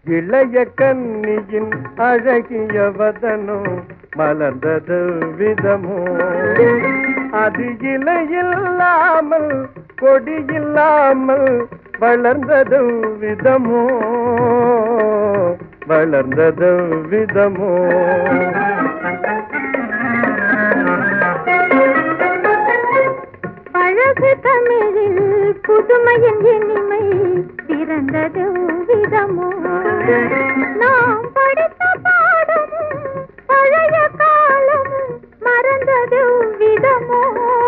இளைய கன்னியின் அழகிய வதனம் மலர்ந்தது விதமோ அது இலையில்லாமல் கொடியில்லாமல் வளர்ந்தது விதமோ வளர்ந்தது விதமோ பழகு தமிழில் புதுமையின் இனிமை பிறந்தது விதமோ நாம் படித்த பாடமும் பழைய காலமும் மறந்தது விதமோ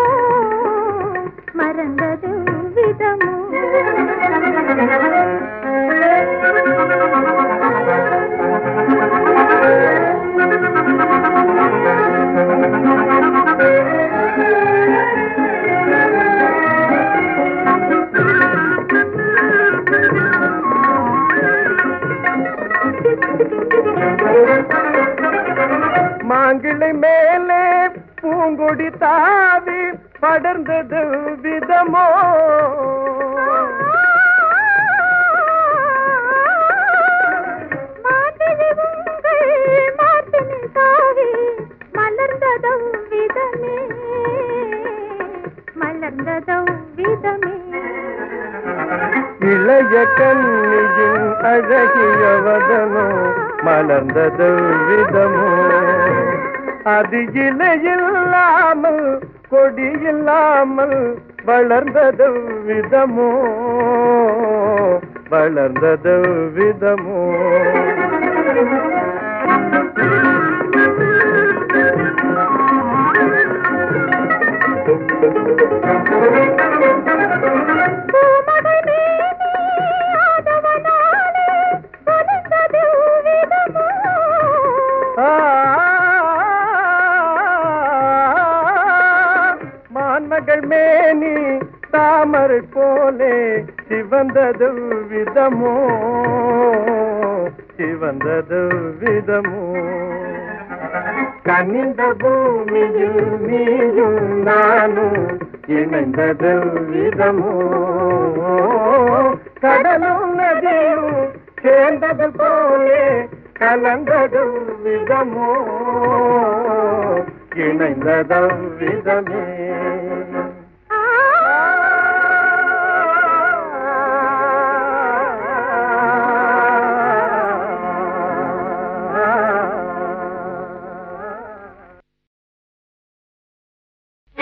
மறந்தது விதமோ மாங்கிளை மேலே பூங்கொடி தாவி படர்ந்தது விதமோ மார்கழி உங்கள் மார்பினில் தாவி மலர்ந்ததும் விதமே மலர்ந்ததும் விதமே இளைய கண்ணியின் அழகிய வதனோ மலர்ந்தது விதமோ அது இலையில்லாமல் கொடியில்லாமல் வளர்ந்தது விதமோ வளர்ந்தது விதமோ பூமகள் மேனி ஆதவனாலே பொலிந்தது விதமோ ஆ, மான்மகள் மேனி தாமரை போலே சிவந்தது விதமோ சிவந்தது விதமோ கனிந்த பூமியில் நீயும் நானும் இணைந்தது விதமோ கடலும் நதியும் சேர்ந்தது போலே கலந்தது விதமோ இணைந்தது விதமே